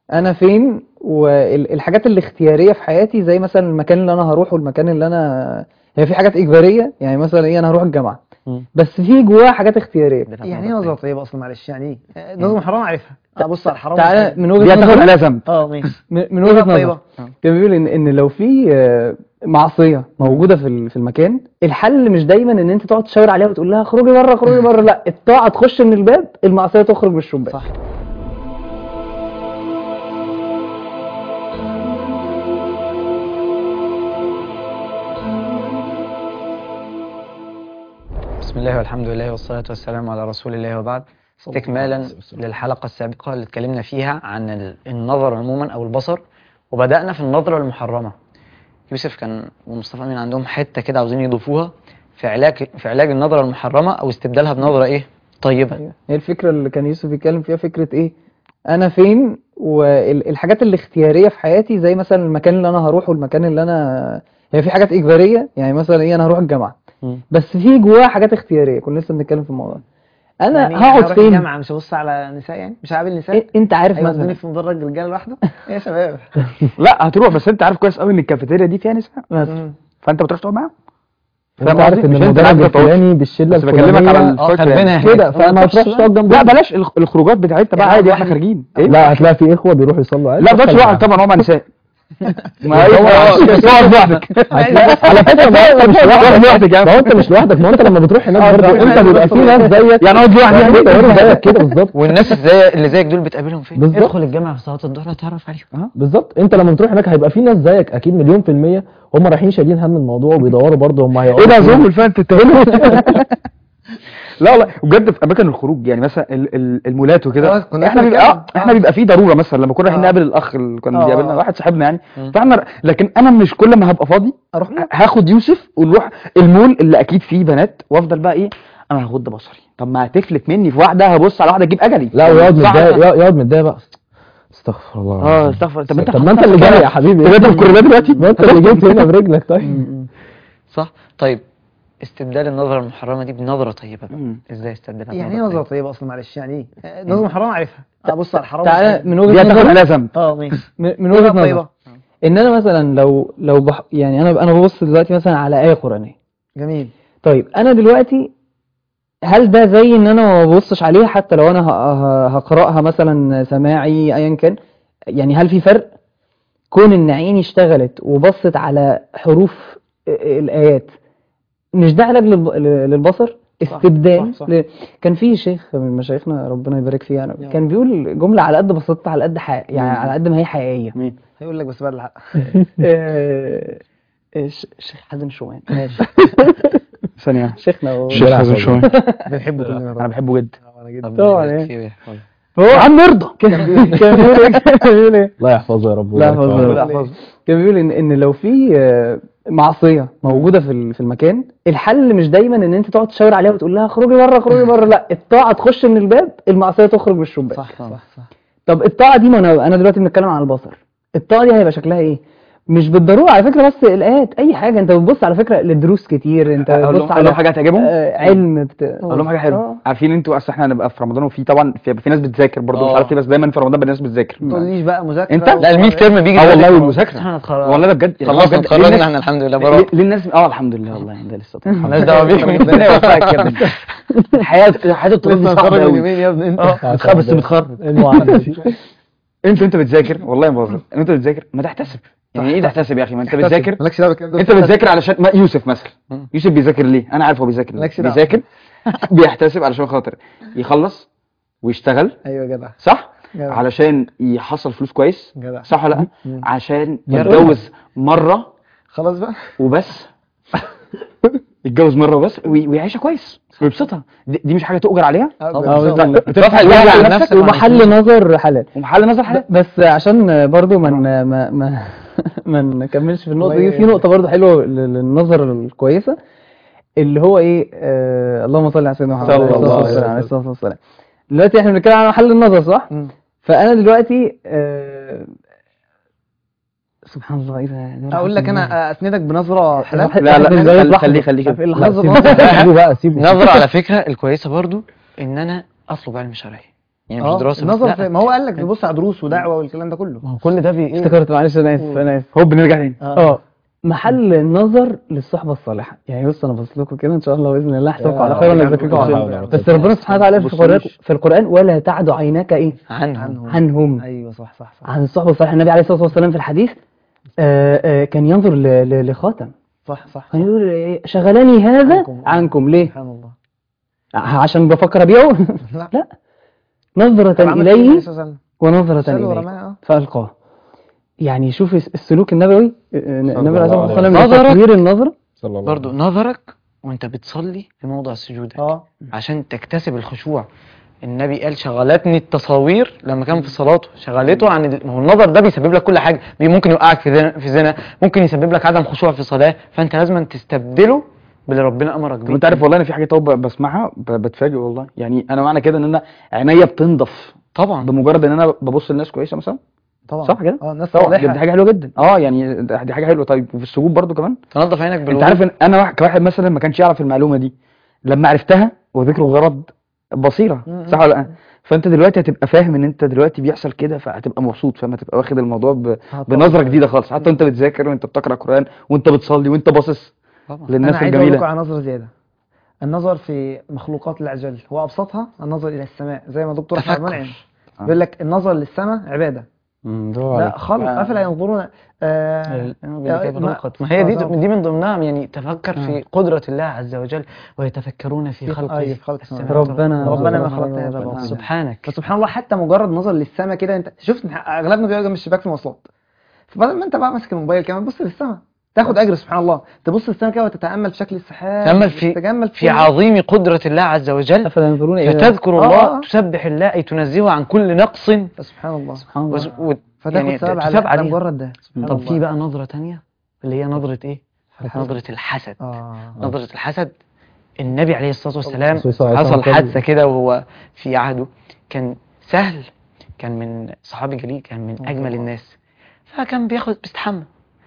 انا فين والحاجات الاختياريه في حياتي زي مثلا المكان اللي انا هروحه والمكان اللي انا هي في حاجات اجباريه يعني مثلا ايه انا هروح الجامعه مم. بس في جواها حاجات اختياريه يعني ايه نظرة طيبة اصلا معلش يعني ايه نظرة حرام عارفها ابص على الحرام تعالى والحلال. من دي وجهه هتاخد نظري عليها ذنب اه ماشي من من نظرة وجهه نظري طيبة كان بيقول ان ان لو في آه، معصيه موجوده في ال- في المكان الحل مش دايما ان انت تقعد تشاور عليها وتقول لها اخرجي بره اخرجي بره لا الطاعه تخش من الباب المعصيه تخرج من الشباك صح بسم الله والحمد لله والصلاة والسلام على رسول الله وبعد استكمالا للحلقة السابقة اللي اتكلمنا فيها عن ال- النظر عموما أو البصر وبدأنا في النظرة المحرمة يوسف كان ومصطفى أمين عندهم حتة كده عاوزين يضيفوها في علاج في علاج النظرة المحرمة أو استبدالها بنظرة إيه طيبة أيوة. هي الفكره اللي كان يوسف بيتكلم فيها فكره ايه انا فين والحاجات الاختياريه في حياتي زي مثلا المكان اللي انا هروحه والمكان اللي انا هي في حاجات اجباريه يعني مثلا ايه انا هروح الجامعه مم. بس في جواها حاجات اختياريه كنا لسه بنتكلم في الموضوع ده. انا يعني هقعد هروح فين الجامعة مش هبص على نساء يعني مش هقابل نساء إيه انت عارف ايوه مثلا ادوني في مدرج رجاله لوحده يا شباب لا هتروح بس انت عارف كويس قوي ان الكافيتيريا دي فيها نساء مثلا مم. فانت بتروح تقعد معاهم انت فاهم عارف قصدي؟ ان مش انت المدرب عارف تقعد. الفلاني بالشله بس بكلمك على الفلانيه الفكره خربانة يعني. هناك. كده فما تروحش تقعد جنب لا بلاش الخ- الخروجات بتاعتنا بقى يعني عادي واحد- احنا خارجين ايه لا هتلاقي في اخوه بيروحوا يصلوا عادي لا بلاش دخل واحد معاهم. طبعا هو مع نساء ما هو هي تقعد لوحدك هتلاقي- على فكره ما انت مش تقعد لوحدك يا ما هو عم انت مش لوحدك ما هو انت لما بتروح هناك برضه لا، انت لا، بيبقى لا، في ناس زيك يعني اقعد لوحدي يعني انت غير زيك كده بالظبط والناس زي اللي زيك دول بتقابلهم فين؟ بالظبط. ادخل الجامعة في صلاة الظهر هتعرف عليهم بالظبط انت لما تروح هناك هيبقى في ناس زيك اكيد مليون في المية هم رايحين شايلين هم الموضوع وبيدوروا برضه هم ايه هيقعدوا ده فين. زوم الفان تتهمني لا والله بجد في اماكن الخروج يعني مثلا ال- ال- المولات خلاص، وكده كنا احنا لسه بيبقى اه بنتكلم. احنا آه. بيبقى في ضروره مثلا لما كنا رايحين آه. نقابل الاخ اللي كان آه. بيقابلنا واحد صاحبنا يعني مم. فاحنا لكن انا مش كل ما هبقى فاضي اروح هاخد يوسف ونروح المول اللي اكيد فيه بنات وافضل بقى ايه انا هغض بصري طب ما هتفلت مني في واحده هبص على واحده تجيب اجلي لا ويقعد صح متضايق ولا لا؟ يقعد متضايق بقى استغفر الله اه العظيم. استغفر طب انت طب ما انت اللي جاي يا حبيبي انت جاي الكورة دلوقتي ما انت اللي جيت هنا برجلك طيب صح؟ طيب استبدال النظرة المحرمة دي بنظرة طيبة بقى مم. ازاي استبدلها يعني ايه بنظرة نظرة طيبة؟ طيبة اصلا معلش يعني ايه نظرة حرام عارفها ابص على الحرام تعالى والحلال. من دي وجهه هتاخد نظري عليها ذنب اه ماشي من من وجهه نظرة نظري طيبة ان انا مثلا لو لو بح يعني انا انا ببص دلوقتي مثلا على ايه قرانيه جميل طيب انا دلوقتي هل ده زي ان انا ما ببصش عليها حتى لو انا ه- ه- هقراها مثلا سماعي ايا كان يعني هل في فرق كون ان عيني اشتغلت وبصت على حروف الايات مش ده علاج للب- للبصر استبدال صح، صح. ل- كان في شيخ من مشايخنا ربنا يبارك فيه يعني يا كان بيقول جمله على قد بساطتها على قد حق يعني على قد ما هي حقيقيه مين هيقول لك بس بعد الحق آه، الش- الشيخ حازم شومان ماشي ثانيه شيخنا هو- الشيخ حازم شوية بنحبه كلنا انا طبعا بحبه جدا انا جدا ربنا طبعا يبارك يعني. فيه ويحفظه. هو عم يرضى كان بيقول كان بيقول إيه؟ كان بيقول ايه الله يحفظه يا رب لا ويبارك يحفظه له. لا يحفظه كان بيقول ان ان لو في آه، معصيه موجوده في ال- في المكان الحل مش دايما ان انت تقعد تشاور عليها وتقول لها اخرجي بره اخرجي بره لا الطاعه تخش من الباب المعصيه تخرج من الشباك صح صح صح طب الطاعه دي ما انا انا دلوقتي بنتكلم عن البصر الطاعه دي هيبقى شكلها ايه مش بالضروره على فكره بس الايات اي حاجه انت بتبص على فكره لدروس كتير انت اقول لهم بتبص اقول على لهم حاجه هتعجبهم آه، علم بت... اقول لهم حاجه حلوه آه. عارفين انتوا اصل احنا هنبقى في رمضان وفي طبعا في, في ناس بتذاكر برضه مش آه. عارف ليه بس دايما في رمضان بقى الناس بتذاكر ما تقوليش بقى مذاكرة انت؟ و- لا الميد ترم بيجي اه دلوقتي. والله والمذاكره احنا هنتخرج والله ده بجد يعني خلصنا بجد. ليه اتخرجنا الناس- احنا الحمد لله ليه برا ليه الناس اه الحمد لله والله ده لسه طبعا مالناش دعوه بيهم ربنا يوفقك يا ابني حياه حياه الطلاب دي لسه صعبه هنتخرج من قوي يومين يا ابني انت بتخاف بس بتخرب المعادلة. انت انت بتذاكر والله ما بهزر انت بتذاكر ما تحتسب يعني ايه تحتسب يا اخي ما انت بتذاكر مالكش دعوه بالكلام ده انت بتذاكر علشان ما يوسف مثلا مم. يوسف بيذاكر ليه انا عارف هو بيذاكر ليه مالكش دعوة. بيذاكر بيحتسب علشان خاطر يخلص ويشتغل ايوه جدع صح جدع علشان يحصل فلوس كويس جدع صح ولا لا مم. عشان يا يتجوز مره خلاص بقى وبس يتجوز مره وبس وي- ويعيشها كويس ويبسطها دي, دي مش حاجه تؤجر عليها آه، طبعا. بالظبط. بترفع الوجع على نفسك ومحل نظر حلال ومحل نظر حلال بس عشان برضو ما ما ما ما, ما نكملش في النقطه دي الله في نقطه برضو حلوه لل- للنظر الكويسه اللي هو ايه آه اللهم صل على سيدنا محمد صلى عليه الله الصلاه عليه والسلام عليه وسلم. الصلاه والسلام دلوقتي احنا بنتكلم عن محل النظر صح مم. فانا دلوقتي آه سبحان الله ايه ده اقول لك انا اسندك بنظره حلال لا لا بالنسبة لي خلي- لحظة. خليه خليه عارف كده ايه لحظة اللحظه بقى. سيبه بقى سيبه نظرة على فكرة الكويسة برضو ان انا اطلب علم شرعي يعني اه مش دراسه بس النظر لا. في ما هو قال لك تبص على دروس ودعوه والكلام ده كله ما هو كل ده بي ايه افتكرت معلش انا اسف انا اسف هوب نرجع تاني اه محل النظر للصحبه الصالحه يعني بص انا بص لكم كده ان شاء الله باذن الله احسبكم على خير ولا يزكيكم على خير بس ربنا سبحانه وتعالى في القران في القران ولا تعد عيناك ايه عنهم عنهم عنهم ايوه صح صح صح عن الصحبه الصالحه النبي عليه الصلاه والسلام في الحديث آه آه كان ينظر ل- ل- لخاتم صح صح كان يقول إيه، شغلني هذا عنكم. عنكم ليه سبحان الله عشان بفكر ابيعه لا لا نظرة طب عمل كده إليه النبي صلى الله عليه وسلم. ونظرة شالوا إليه ورماه، اه فألقاه يعني شوف الس- السلوك النبوي آه، النبي عليه الصلاة الله والسلام عليه وسلم. لتطوير النظرة صلى الله برضو نظرك وانت بتصلي في موضع سجودك اه عشان تكتسب الخشوع النبي قال شغلتني التصاوير لما كان في صلاته شغلته عن ال... ما هو النظر ده بيسبب لك كل حاجه بي ممكن يوقعك في زنا في زنا ممكن يسبب لك عدم خشوع في صلاه فانت لازم تستبدله باللي ربنا امرك طب بيه انت عارف والله انا في حاجات اهو ب- بسمعها ب- بتفاجئ والله يعني انا معنى كده ان انا عينيا بتنضف طبعا بمجرد ان انا ببص للناس كويسه مثلا طبعا صح كده؟ اه الناس طبعا دي, صالحه دي حاجه حلوه جدا اه يعني ده- دي حاجه حلوه طيب وفي السجود برضو كمان تنظف عينك انت بالوضوء عارف ان انا واحد كواحد مثلا ما كانش يعرف المعلومه دي لما عرفتها وذكر غرض بصيره م- صح ولا لا فانت دلوقتي هتبقى فاهم ان انت دلوقتي بيحصل كده فهتبقى مبسوط فاهم هتبقى واخد الموضوع ب... بنظره جديده خالص حتى وانت بتذاكر وانت بتقرا قران وانت بتصلي وانت باصص طبعا للناس انا عايز اقول لكم الجميله على نظره زياده النظر في مخلوقات الله عز وجل وابسطها النظر الى السماء زي ما دكتور احمد تفكر. منعم بيقول لك النظر للسماء عباده لا خلق افلا ينظرون آه ما- ما هي دي آه، دي من ضمنها يعني تفكر في قدرة الله عز وجل ويتفكرون في في- خلقه أيوة، في خلق السماوات. ربنا ربنا ما خلقت هذا ربنا. باطلا. سبحانك فسبحان الله حتى مجرد نظر للسماء كده انت شفت اغلبنا بيقعد جنب الشباك في المواصلات فبدل ما انت بقى ماسك الموبايل كمان بص للسماء تاخد اجر سبحان الله تبص للسماء كده وتتامل في شكل السحاب تأمل في- تتجمل في عظيم قدرة الله عز وجل أفلا ينظرون إلى فتذكر آه، الله آه. تسبح الله أي تنزهه عن كل نقص سبحان الله سبحان الله وز- و- فتاخد يعني ثواب على تثاب على عليها. مجرد ده سبحان طب الله. في بقى نظرة تانية اللي هي نظرة إيه؟ الحسد. نظرة الحسد اه نظرة الحسد النبي عليه الصلاة والسلام الرسول صلى الله عليه حصل وسلم قال- حادثة كده وهو في عهده كان سهل كان من صحابي جليل كان من أجمل الناس فكان بياخد بيستحمى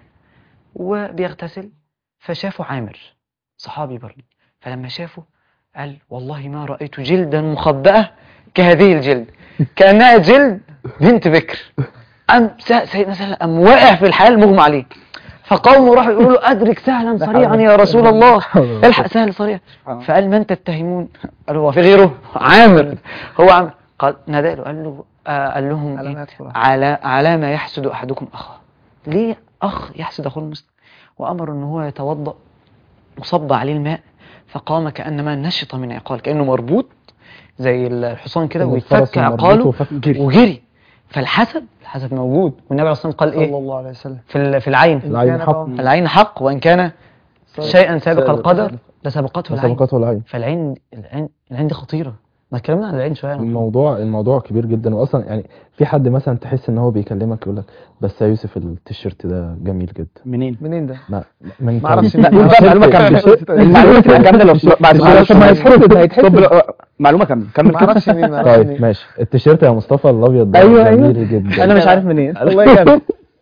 وبيغتسل فشافه عامر صحابي برضه فلما شافه قال والله ما رأيت جلدا مخبأة كهذه الجلد كأنها جلد بنت بكر أم س- سيدنا سهل أم واقع في الحال مغمى عليه فقومه راحوا يقولوا له أدرك سهلا صريعا يا رسول الله الحق سهل صريع فقال من تتهمون قالوا هو في غيره عامر هو عامر قال نادى له قال له آه قال لهم على إيه؟ ما يدخل. على على ما يحسد احدكم اخاه ليه اخ يحسد اخوه المسلم وامر ان هو يتوضا وصب عليه الماء فقام كانما نشط من عقال كانه مربوط زي الحصان كده إن ويتفك الفرس مربوط عقاله وفك- وجري فالحسد الحسد موجود والنبي عليه الصلاه والسلام قال صلى ايه الله عليه وسلم في ال- في العين العين كان حق بقى- العين حق وان كان شيئا سابق القدر لسبقته العين سبقته العين فالعين العين العين دي خطيره ما اتكلمنا عن العين شويه الموضوع الموضوع كبير جدا واصلا يعني في حد مثلا تحس ان هو بيكلمك يقول لك بس يا يوسف التيشيرت ده جميل جدا منين؟ منين ده؟ ما من ما اعرفش لا قول بقى معلومه كامله المعلومه تبقى كامله لو بعد معلش، كده ما هيتحسد، هيتحسد. طب لا، معلومه كامله كمل ما كده اعرفش مين ما اعرفش طيب مين ماشي التيشيرت يا مصطفى الابيض ده أيوة، أيوة. جميل جدا أنا مش عارف منين الله يكرمك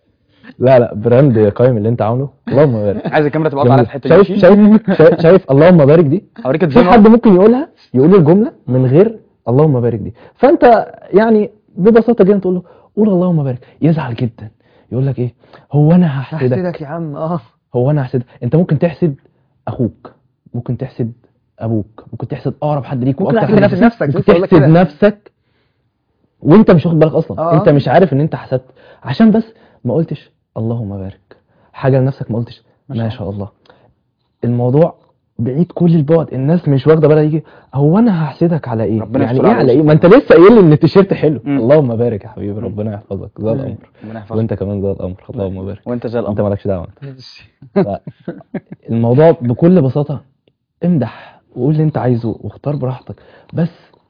لا لا براند قايم اللي انت عامله اللهم بارك عايز الكاميرا تبقى على جميل. الحته شايف دي شايف شايف- شايف اللهم بارك دي اوريك في ازاي حد ممكن يقولها يقول الجمله من غير اللهم بارك دي فانت يعني ببساطه جدا تقول له قول اللهم بارك يزعل جدا يقول لك ايه هو انا هحسدك هحسدك يا عم اه هو انا هحسدك انت ممكن تحسد اخوك ممكن تحسد ابوك ممكن تحسد اقرب حد ليك ممكن واكتر تحسد حد نفسك، ممكن لسه أقول لك تحسد كده. نفسك وانت مش واخد بالك اصلا آه. انت مش عارف ان انت حسدت عشان بس ما قلتش اللهم بارك حاجه لنفسك ما قلتش ما شاء الله الموضوع بعيد كل البعد الناس مش واخده بالها يجي هو انا هحسدك على ايه ربنا يعني يستر ايه عليك. على ايه ما انت لسه قايل لي ان التيشيرت حلو مم. اللهم بارك يا حبيبي ربنا يحفظك زي الامر ربنا يحفظك وانت كمان زي الامر اللهم بارك وانت زي انت القمر مالكش دعوه انت الموضوع بكل بساطة امدح وقول اللي انت عايزه واختار براحتك بس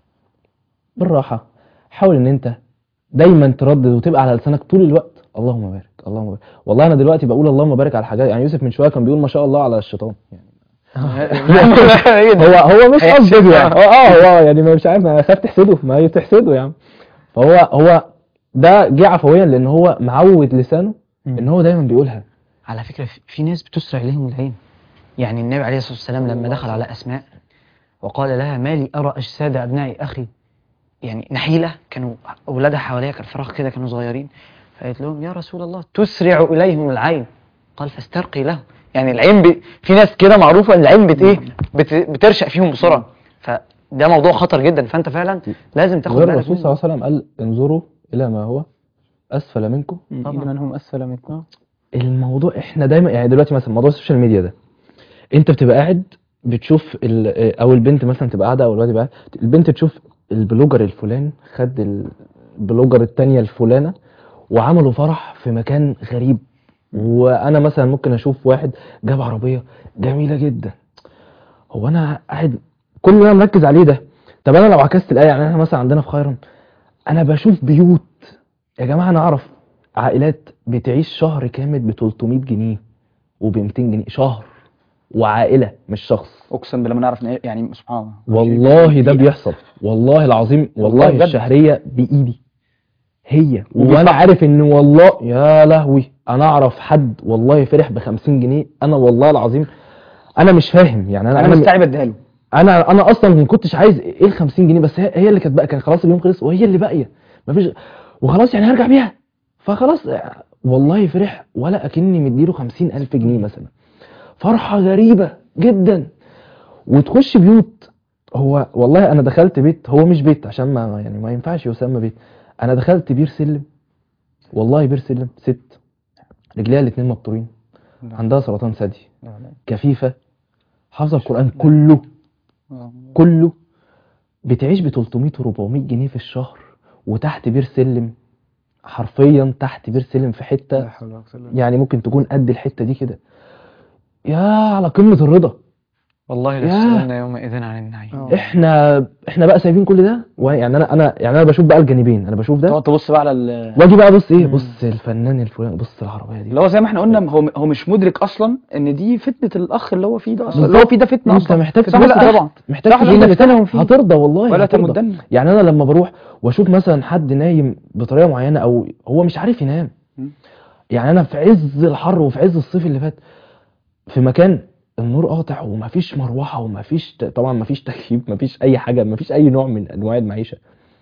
بالراحة حاول ان انت دايما تردد وتبقى على لسانك طول الوقت اللهم بارك اللهم بارك والله انا دلوقتي بقول اللهم بارك على حاجات يعني يوسف من شوية كان بيقول ما شاء الله على الشيطان يعني هو هو مش قصده يعني هو اه هو يعني ما مش عارف انا خايف تحسده ما هي تحسده يعني فهو هو ده جه عفويا لان هو معود لسانه ان هو دايما بيقولها على فكرة في- في ناس بتسرع إليهم العين يعني النبي عليه الصلاة والسلام لما دخل على أسماء وقال لها ما لي أرى أجساد أبناء أخي يعني نحيله كانوا اولادها حواليها كان فراغ كده كانوا صغيرين فقالت لهم يا رسول الله تسرع اليهم العين قال فاسترقي لهم يعني العين ب... في ناس كده معروفه ان العين بت ايه بت... بترشق فيهم بسرعه فده موضوع خطر جدا فانت فعلا لازم تاخد غير بالك الرسول صلى منه. الله عليه وسلم قال انظروا الى ما هو اسفل منكم إذ من هم أسفل منكم الموضوع احنا دايما يعني دلوقتي مثلا موضوع السوشيال ميديا ده انت بتبقى قاعد بتشوف ال- او البنت مثلا تبقى قاعده او الواد يبقى قاعد البنت تشوف البلوجر الفلاني خد البلوجر التانية الفلانة وعملوا فرح في مكان غريب وانا مثلا ممكن اشوف واحد جاب عربية جميلة جدا هو انا قاعد كل اللي انا مركز عليه ده طب انا لو عكست الايه يعني احنا مثلا عندنا في خيرا انا بشوف بيوت يا جماعه انا اعرف عائلات بتعيش شهر كامل ب 300 جنيه وب 200 جنيه شهر وعائله مش شخص اقسم بالله ما نعرف نع- يعني سبحان الله والله ده بيحصل والله العظيم والله بجد. الشهريه بايدي هي وانا عارف ان والله يا لهوي انا اعرف حد والله فرح ب 50 جنيه انا والله العظيم انا مش فاهم يعني انا انا انا مستعب اديها له انا انا اصلا ما كنتش عايز ايه ال 50 جنيه بس هي, هي اللي كانت بقى كان خلاص اليوم خلص وهي اللي باقيه مفيش وخلاص يعني هرجع بيها فخلاص والله فرح ولا اكني مديله 50000 جنيه مثلا فرحه غريبه جدا وتخش بيوت هو والله انا دخلت بيت هو مش بيت عشان ما يعني ما ينفعش يسمى بيت انا دخلت بير سلم والله بير سلم ست رجليها الاتنين مبطورين عندها سرطان ثدي كفيفه حافظه القران كله كله بتعيش ب 300 و 400 جنيه في الشهر وتحت بير سلم حرفيا تحت بير سلم في حته يعني ممكن تكون قد الحته دي كده يا على قمه الرضا والله ياه. لسألنا يومئذ عن النعيم احنا احنا بقى سايبين كل ده ويعني انا انا يعني انا بشوف بقى الجانبين انا بشوف ده تقعد تبص بقى على ال- واجي بقى بص ايه بص الفنان الفلاني بص العربيه دي اللي هو زي ما احنا قلنا هو هو مش مدرك اصلا ان دي فتنه الاخ اللي هو فيه ده اصلا اللي هو بالظبط. فيه ده فتنه انت اصلا محتاج صح تبص لا تحت. طبعا محتاج صح، تجي لما لك نفتنهم فيه. هترضى والله ولا هترضى. تمدن يعني انا لما بروح واشوف مثلا حد نايم بطريقه معينه او هو مش عارف ينام م. يعني انا في عز الحر وفي عز الصيف اللي فات في مكان النور قاطع ومفيش مروحه ومفيش ت- طبعا مفيش تكييف مفيش اي حاجه مفيش اي نوع من انواع المعيشه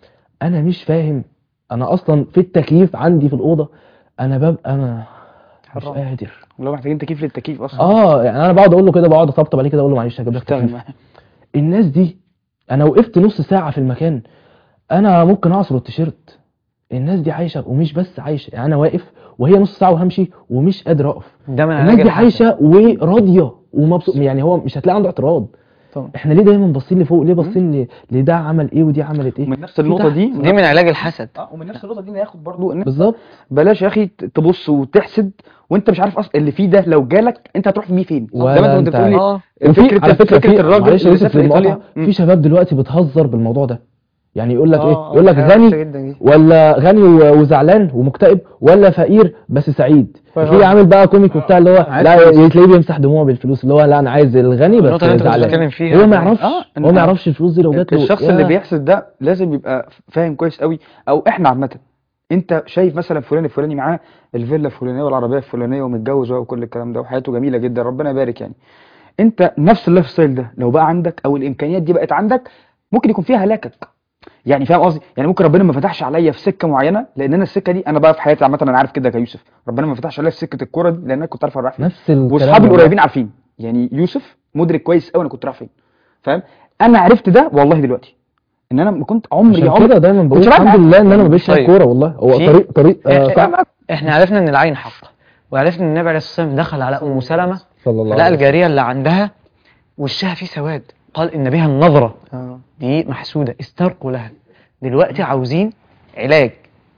انا مش فاهم انا اصلا في التكييف عندي في الاوضه انا ببقى انا مش حرام. قادر اللي هو محتاجين تكييف للتكييف اصلا اه يعني انا بقعد اقول له كده بقعد اطبطب عليه كده اقول له معلش هجيب لك اشتغل تكييف معاه. الناس دي انا وقفت نص ساعة في المكان انا ممكن اعصر التيشيرت الناس دي عايشة ومش بس عايشة يعني انا واقف وهي نص ساعة وهمشي ومش قادر اقف ده من الناس علاج دي الحسد. عايشة وراضية ومبسوط يعني هو مش هتلاقي عنده اعتراض طبعا. احنا ليه دايما باصين لفوق ليه باصين ل- لده عمل ايه ودي عملت ايه ومن نفس النقطه دي دي من علاج الحسد اه ومن نفس النقطه دي ناخد برضو ان بالظبط بلاش يا اخي ت- تبص وتحسد وانت مش عارف اصلا اللي فيه ده لو جالك انت هتروح بيه فين ولا زي ما انت انت كنت بتقول لي اه وفي فكره على فكرة فكره في الراجل معلش اللي يوسف سافر المقاطعة، ايطاليا مم. في شباب دلوقتي بتهزر بالموضوع ده يعني يقول لك آه، ايه آه، يقول لك حاجة وحشة غني جدا دي. ولا غني و- وزعلان ومكتئب ولا فقير بس سعيد فاهم. تلاقيه عامل بقى كوميك وبتاع اللي هو عايز لا فلوس. تلاقيه بيمسح دموعه بالفلوس اللي هو لا انا عايز الغني بس النقطة اللي انت كنت زعلان بتتكلم فيها هو ما دي. يعرفش آه، هو ما أنا- يعرفش الفلوس دي لو جات له الشخص يا- اللي بيحسد ده لازم يبقى فاهم كويس قوي او احنا عامه انت شايف مثلا فلان الفلاني معاه الفيلا الفلانيه والعربيه الفلانيه ومتجوز بقى وكل الكلام ده وحياته جميله جدا ربنا يبارك يعني انت نفس اللايف ستايل ده لو بقى عندك او الامكانيات دي بقت عندك ممكن يكون فيها هلاكك يعني فاهم قصدي يعني ممكن ربنا ما فتحش عليا في سكه معينه لان انا السكه دي انا بقى في حياتي عامه انا عارف كده كيوسف ربنا ما فتحش عليا في سكه الكوره دي لان انا كنت عارف انا رايح فين نفس الكلام واصحابي والله. القريبين عارفين يعني يوسف مدرك كويس قوي انا كنت رايح فين فاهم انا عرفت ده والله دلوقتي ان انا ما كنت عمري عشان عمري كده دايما بقول كنتش بعمل الحمد لله ان انا ما حاجة. بقتش لاعب طيب. كوره والله هو في- طريق طريق آه إحنا- صعب احنا عرفنا ان العين حق وعرفنا ان النبي عليه الصلاه والسلام دخل على ام سلمه صلى الله لقى عليه وسلم الجاريه اللي عندها وشها فيه سواد قال ان بها النظره اه دي محسوده استرقوا لها دلوقتي عاوزين علاج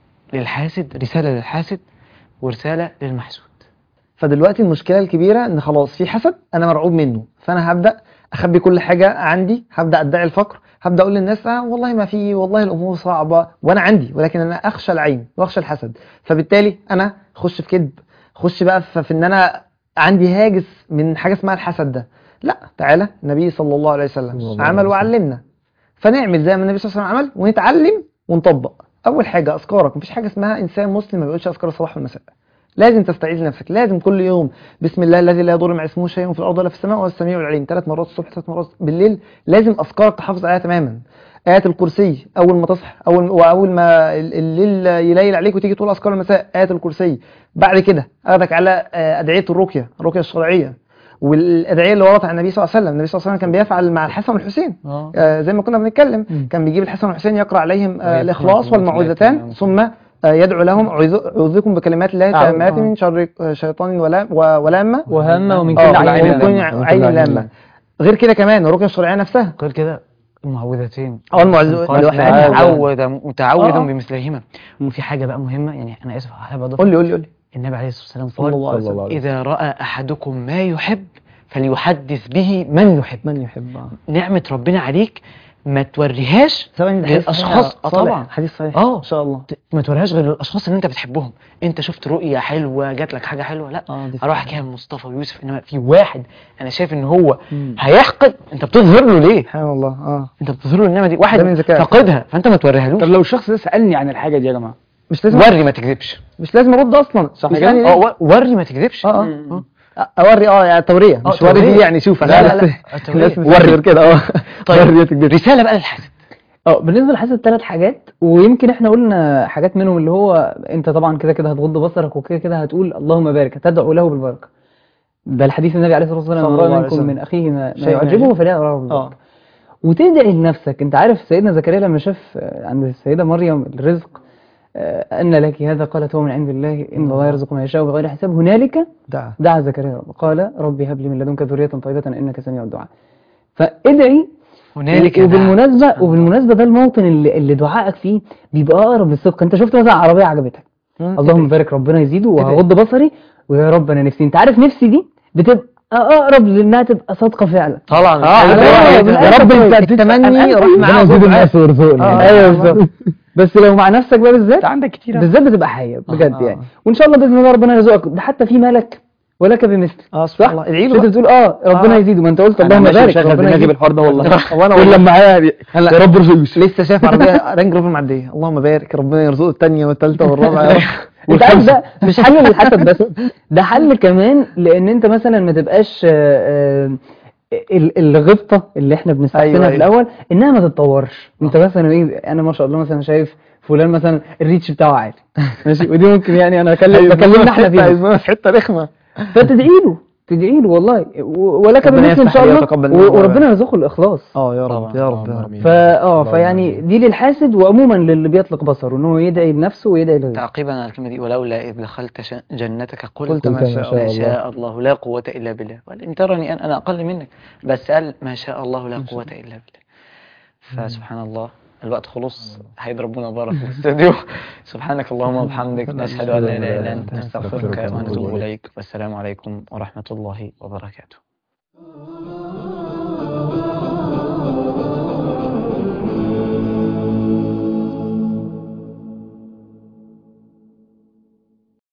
للحاسد رساله للحاسد ورساله للمحسود فدلوقتي المشكله الكبيره ان خلاص في حسد انا مرعوب منه فانا هبدا اخبي كل حاجه عندي هبدا ادعي الفقر هبدا اقول للناس آه والله ما في والله الامور صعبه وانا عندي ولكن انا اخشى العين واخشى الحسد فبالتالي انا اخش في كذب اخش بقى في, في ان انا عندي هاجس من حاجه اسمها الحسد ده لا تعالى النبي صلى الله عليه صلى وسلم الله عمل عليه وسلم. وعلمنا فنعمل زي ما النبي صلى الله عليه وسلم عمل ونتعلم ونطبق اول حاجه اذكارك مفيش حاجه اسمها انسان مسلم ما بيقولش اذكار الصباح والمساء لازم تستعيذ نفسك لازم كل يوم بسم الله الذي لا يضر مع اسمه شيء في الارض ولا في السماء وهو السميع العليم ثلاث مرات الصبح ثلاث مرات بالليل لازم اذكارك تحافظ عليها تماما آية الكرسي أول ما تصحى أول وأول ما ال- الليل يليل عليك وتيجي تقول أذكار المساء آية الكرسي بعد كده أخذك على آه، أدعية الرقية الرقية الشرعية والأدعية اللي وردت عن النبي صلى الله عليه وسلم النبي صلى الله عليه وسلم كان بيفعل مع الحسن والحسين اه آه، زي ما كنا بنتكلم مم. كان بيجيب الحسن والحسين يقرأ عليهم آه، ويقرأ الإخلاص كلمات والمعوذتان الله. ثم آه، يدعو لهم أعوذ- أعوذكم بكلمات الله أعوذ- التامات آه. من شر آه، شيطان ولا- و- ولامة وهمة ومن اه كل عين عين ومن كل لامة. عين لامة غير كده كمان الرقية الشرعية نفسها غير كده المعوذتين اه المعوذ- قال الواحد- متعوذ متعوذ آه. بمثلهما وفي حاجه بقى مهمه يعني انا اسف حابب اضيف قول لي قول لي قول لي النبي عليه الصلاه صلى والسلام الله عليه صلى الله وسلم عليه قال اذا راى احدكم ما يحب فليحدث به من يحب من يحب آه. نعمه ربنا عليك ما توريهاش ثواني ده حديث للأشخاص. صحيح. آه صالح. طبعا. حديث صحيح اه ان شاء الله ت- ما توريهاش غير للاشخاص اللي انت بتحبهم انت شفت رؤيه حلوه جات لك حاجه حلوه لا اه دي اروح احكيها لمصطفى ويوسف انما في واحد انا شايف ان هو مم. هيحقد انت بتظهر له ليه سبحان الله اه انت بتظهر له النعمه دي واحد ده من ذكائك. فاقدها فانت ما توريهالوش طب لو الشخص ده سالني عن الحاجه دي يا جماعه مش لازم وري ما تكذبش مش لازم ارد اصلا صح مش كده؟ يعني اه ليه؟ و- وري ما تكذبش اه مم. اه اوري اه يعني توريه اه، مش وري تورية. دي يعني شوف لا، عشان لا، بس لا، التورية. الناس بتفكر كده اه طيب وريه تكذب رساله بقى للحسد اه بالنسبه للحسد ثلاث حاجات ويمكن احنا قلنا حاجات منهم اللي هو انت طبعا كده كده هتغض بصرك وكده كده هتقول اللهم بارك هتدعو له بالبركه ده الحديث النبي عليه الصلاه والسلام صلى من الله راى عليه منكم وسلم. من اخيه ما, ما شيء يعجبه يعجبه. فليدعو له اه بالبركه وتدعي لنفسك انت عارف سيدنا زكريا لما شاف آه، عند السيده مريم الرزق آه، ان لك هذا قالت هو من عند الله ان الله يرزق من يشاء بغير حساب هنالك دعا دعا زكريا ربه قال ربي هب لي من لدنك ذريه طيبه انك سميع الدعاء فادعي هنالك وبالمناسبة دعا. وبالمناسبة ده الموطن اللي, اللي دعائك فيه بيبقى أقرب للصدق أنت شفت مثلا عربية عجبتك اللهم بارك ربنا يزيده وهغض بصري ويا رب أنا نفسي أنت عارف نفسي دي بتبقى أقرب لأنها تبقى صادقة فعلا طبعا اه أيوة، يا بالآخر رب كده. انت التمني راح معاه يزيد دعاء. الناس ويرزقنا آه. ايوه بالظبط بس لو مع نفسك بقى بالذات انت عندك كتير أوي. بالذات بتبقى حية بجد آه. يعني وان شاء الله باذن الله ربنا يرزقك ده حتى في ملك ولك بمثل اه صح؟ سبحان الله ادعي مش له انت بتقول اه ربنا آه. يزيده ما انت قلت انا اللهم ماشي بارك مشغل ربنا دماغي يزيده بالحوار ده والله وانا كل والله لما معايا هلا يا رب ارزق يوسف لسه شايف عربيه رانج روفر معديه اللهم بارك ربنا يرزقه الثانيه والثالثه والرابعه يا رب. انت عارف ده مش حل للحسد بس ده حل كمان لان انت مثلا ما تبقاش آه، آه، ال- الغبطه اللي احنا بنستخدمها أيوة، في الاول انها ما تتطورش انت مثلا ايه انا ما شاء الله مثلا شايف فلان مثلا الريتش بتاعه عالي ماشي ودي ممكن يعني انا اكلم بكلمنا احنا فيها عايزنا في حته رخمه فتدعي له تدعي له والله و- ولك ربنا بالمثل ان يفتح شاء عليه الله ويتقبل منه و- وربنا يرزقه الاخلاص اه يا رب طبعا يا رب يا اللهم رب آمين. فا اه اللهم فيعني آمين. دي للحاسد وعموما للي بيطلق بصره ان هو يدعي لنفسه ويدعي لغيره تعقيبا على الكلمه دي ولولا اذ دخلت ش- جنتك قلت, قلت ما شاء ما الله. شاء الله لا قوه الا بالله قال ان ترني انا انا اقل منك بس قال ما شاء الله لا قوه الا بالله فسبحان الله الوقت خلص هيضربونا بره في الاستوديو سبحانك اللهم وبحمدك نشهد ان لا اله الا انت نستغفرك ونتوب اليك والسلام عليكم ورحمه الله وبركاته